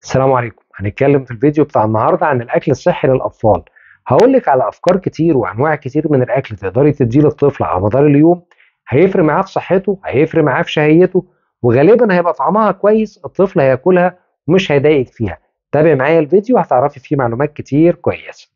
السلام عليكم هنتكلم في الفيديو بتاع النهارده عن الاكل الصحي للاطفال هقول لك على افكار كتير وانواع كتير من الاكل تقدري تديه للطفل على مدار اليوم هيفرق معاه في صحته هيفرق معاه في شهيته وغالبا هيبقى طعمها كويس الطفل هياكلها ومش هيضايقك فيها تابع معايا الفيديو هتعرفي فيه معلومات كتير كويسه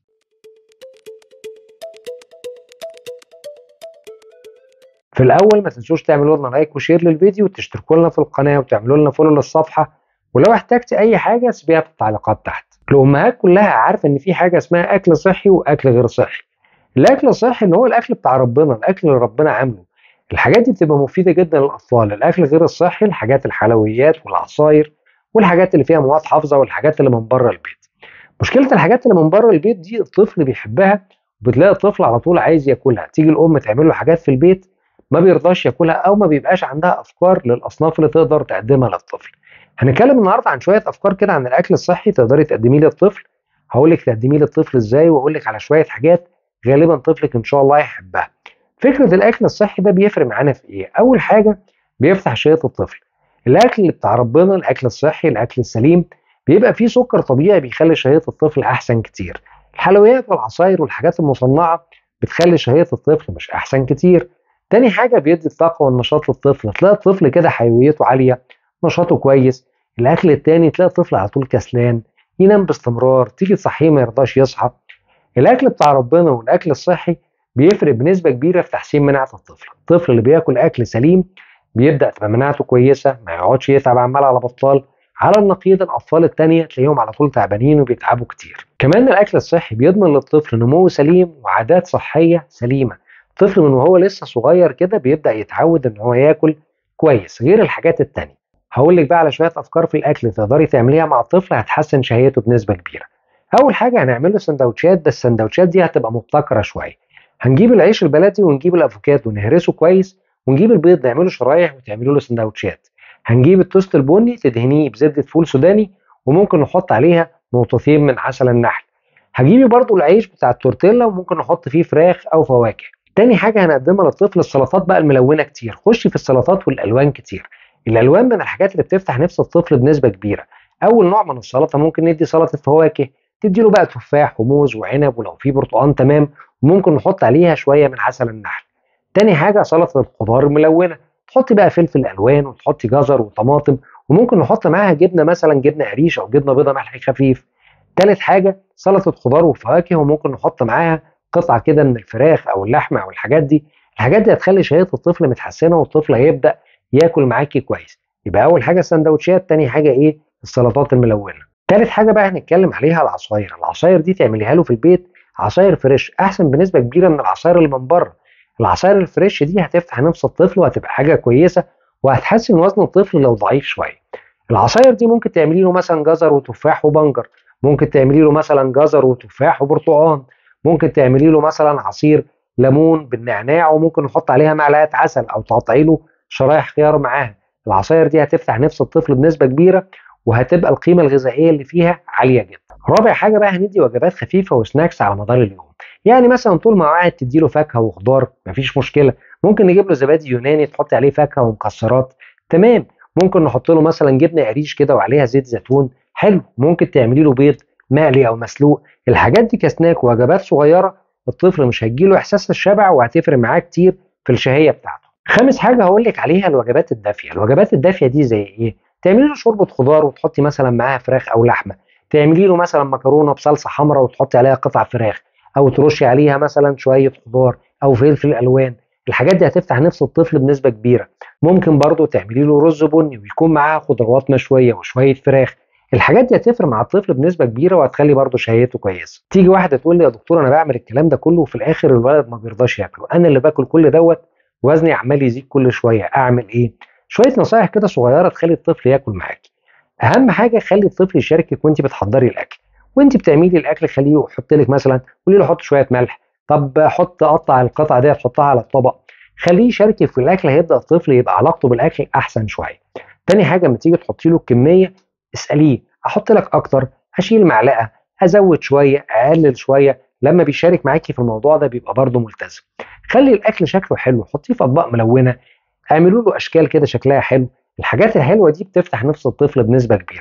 في الاول ما تنسوش تعملوا لنا لايك وشير للفيديو وتشتركوا لنا في القناه وتعملوا لنا فولو للصفحه ولو احتجت اي حاجه سيبيها في التعليقات تحت الامهات كلها عارفه ان في حاجه اسمها اكل صحي واكل غير صحي الاكل الصحي اللي هو الاكل بتاع ربنا الاكل اللي ربنا عامله الحاجات دي بتبقى مفيده جدا للاطفال الاكل غير الصحي الحاجات الحلويات والعصاير والحاجات اللي فيها مواد حافظه والحاجات اللي من بره البيت مشكله الحاجات اللي من بره البيت دي الطفل بيحبها وبتلاقي الطفل على طول عايز ياكلها تيجي الام تعمل له حاجات في البيت ما بيرضاش ياكلها او ما بيبقاش عندها افكار للاصناف اللي تقدر تقدمها للطفل هنتكلم النهارده عن شويه افكار كده عن الاكل الصحي تقدري تقدميه للطفل هقول لك تقدميه للطفل ازاي واقول لك على شويه حاجات غالبا طفلك ان شاء الله يحبها فكره الاكل الصحي ده بيفرق معانا في ايه اول حاجه بيفتح شهيه الطفل الاكل اللي بتاع ربنا الاكل الصحي الاكل السليم بيبقى فيه سكر طبيعي بيخلي شهيه الطفل احسن كتير الحلويات والعصاير والحاجات المصنعه بتخلي شهيه الطفل مش احسن كتير تاني حاجه بيدي الطاقه والنشاط للطفل تلاقي الطفل كده حيويته عاليه نشاطه كويس الاكل التاني تلاقي الطفل على طول كسلان ينام باستمرار تيجي تصحيه ما يرضاش يصحى الاكل بتاع ربنا والاكل الصحي بيفرق بنسبه كبيره في تحسين مناعه الطفل الطفل اللي بياكل اكل سليم بيبدا تبقى مناعته كويسه ما يقعدش يتعب عمال على بطال على النقيض الاطفال التانية تلاقيهم على طول تعبانين وبيتعبوا كتير كمان الاكل الصحي بيضمن للطفل نمو سليم وعادات صحيه سليمه الطفل من وهو لسه صغير كده بيبدا يتعود ان هو ياكل كويس غير الحاجات التانية هقول لك بقى على شويه افكار في الاكل تقدري تعمليها مع الطفل هتحسن شهيته بنسبه كبيره اول حاجه هنعمل له سندوتشات بس السندوتشات دي هتبقى مبتكره شويه هنجيب العيش البلدي ونجيب الافوكادو ونهرسه كويس ونجيب البيض نعمله شرايح وتعملوا له سندوتشات هنجيب التوست البني تدهنيه بزبده فول سوداني وممكن نحط عليها نقطتين من عسل النحل هجيبي برضو العيش بتاع التورتيلا وممكن نحط فيه فراخ او فواكه تاني حاجه هنقدمها للطفل السلطات بقى الملونه كتير خشي في السلطات والالوان كتير الالوان من الحاجات اللي بتفتح نفس الطفل بنسبه كبيره اول نوع من السلطه ممكن ندي سلطه فواكه تدي له بقى تفاح وموز وعنب ولو في برتقان تمام وممكن نحط عليها شويه من عسل النحل تاني حاجه سلطه الخضار الملونه تحطي بقى فلفل الوان وتحطي جزر وطماطم وممكن نحط معاها جبنه مثلا جبنه قريش او جبنه بيضه ملح خفيف تالت حاجه سلطه خضار وفواكه وممكن نحط معاها قطعه كده من الفراخ او اللحمه او الحاجات دي الحاجات دي هتخلي شهيه الطفل متحسنه والطفل هيبدا ياكل معاكي كويس يبقى اول حاجه السندوتشات تاني حاجه ايه السلطات الملونه تالت حاجه بقى هنتكلم عليها العصاير العصاير دي تعمليها له في البيت عصاير فريش احسن بنسبه كبيره من العصاير اللي من بره العصاير الفريش دي هتفتح نفس الطفل وهتبقى حاجه كويسه وهتحسن وزن الطفل لو ضعيف شويه العصاير دي ممكن تعملي له مثلا جزر وتفاح وبنجر ممكن تعملي له مثلا جزر وتفاح وبرتقان ممكن تعملي له مثلا عصير ليمون بالنعناع وممكن نحط عليها معلقه عسل او تقطعي له شرايح خيار معاها العصاير دي هتفتح نفس الطفل بنسبه كبيره وهتبقى القيمه الغذائيه اللي فيها عاليه جدا رابع حاجه بقى هندي وجبات خفيفه وسناكس على مدار اليوم يعني مثلا طول ما قاعد تدي له فاكهه وخضار مفيش مشكله ممكن نجيب له زبادي يوناني تحط عليه فاكهه ومكسرات تمام ممكن نحط له مثلا جبنه قريش كده وعليها زيت زيتون حلو ممكن تعملي له بيض مقلي او مسلوق الحاجات دي كسناك ووجبات صغيره الطفل مش هيجيله احساس الشبع وهتفرق معاه كتير في الشهيه بتاعته خامس حاجه هقول لك عليها الوجبات الدافيه الوجبات الدافيه دي زي ايه تعملي له شوربه خضار وتحطي مثلا معاها فراخ او لحمه تعملي له مثلا مكرونه بصلصه حمراء وتحطي عليها قطع فراخ او ترشي عليها مثلا شويه خضار او فلفل الوان الحاجات دي هتفتح نفس الطفل بنسبه كبيره ممكن برضو تعملي له رز بني ويكون معاها خضروات مشويه وشويه فراخ الحاجات دي هتفرق مع الطفل بنسبه كبيره وهتخلي برضه شهيته كويسه تيجي واحده تقول لي يا دكتور انا بعمل الكلام ده كله وفي الاخر الولد ما بيرضاش ياكله انا اللي باكل كل دوت وزني عمال يزيد كل شويه اعمل ايه شويه نصايح كده صغيره تخلي الطفل ياكل معاكي اهم حاجه خلي الطفل يشاركك وانت بتحضري الاكل وانت بتعملي الاكل خليه يحط لك مثلا قولي له حط شويه ملح طب حط قطع القطعه دي حطها على الطبق خليه يشاركك في الاكل هيبدا الطفل يبقى علاقته بالاكل احسن شويه تاني حاجه لما تيجي تحطي له الكميه اساليه احط لك اكتر اشيل معلقه ازود شويه اقلل شويه لما بيشارك معاكي في الموضوع ده بيبقى برضه ملتزم خلي الاكل شكله حلو حطيه في اطباق ملونه اعملوا له اشكال كده شكلها حلو الحاجات الحلوه دي بتفتح نفس الطفل بنسبه كبيره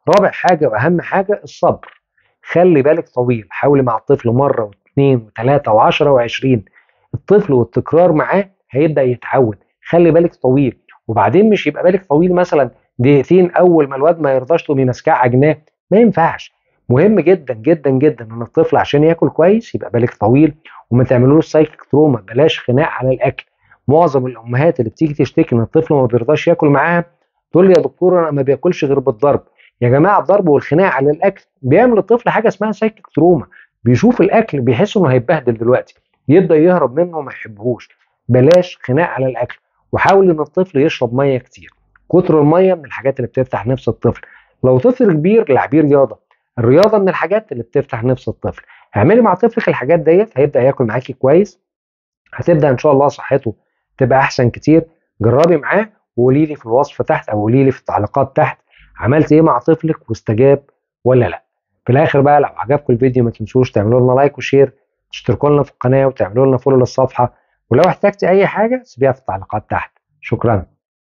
رابع حاجه واهم حاجه الصبر خلي بالك طويل حاولي مع الطفل مره واثنين وثلاثه وعشرة وعشرين الطفل والتكرار معاه هيبدا يتعود خلي بالك طويل وبعدين مش يبقى بالك طويل مثلا دقيقتين اول ما الواد ما يرضاش تقومي ماسكاه عجناه ما ينفعش مهم جدا جدا جدا ان الطفل عشان ياكل كويس يبقى بالك طويل وما تعملوش سايكل تروما بلاش خناق على الاكل معظم الامهات اللي بتيجي تشتكي ان الطفل ما بيرضاش ياكل معاها تقول لي يا دكتور انا ما بياكلش غير بالضرب يا جماعه الضرب والخناق على الاكل بيعمل الطفل حاجه اسمها سايكل تروما بيشوف الاكل بيحس انه هيتبهدل دلوقتي يبدا يهرب منه وما يحبهوش بلاش خناق على الاكل وحاول ان الطفل يشرب ميه كتير كتر الميه من الحاجات اللي بتفتح نفس الطفل لو طفل كبير لعبيه رياضه الرياضه من الحاجات اللي بتفتح نفس الطفل اعملي مع طفلك الحاجات ديت هيبدا ياكل معاكي كويس هتبدا ان شاء الله صحته تبقى احسن كتير جربي معاه وقولي لي في الوصف تحت او قولي لي في التعليقات تحت عملت ايه مع طفلك واستجاب ولا لا في الاخر بقى لو عجبكم الفيديو ما تنسوش تعملوا لنا لايك وشير تشتركوا لنا في القناه وتعملوا لنا فولو للصفحه ولو احتجت اي حاجه سيبيها في التعليقات تحت شكرا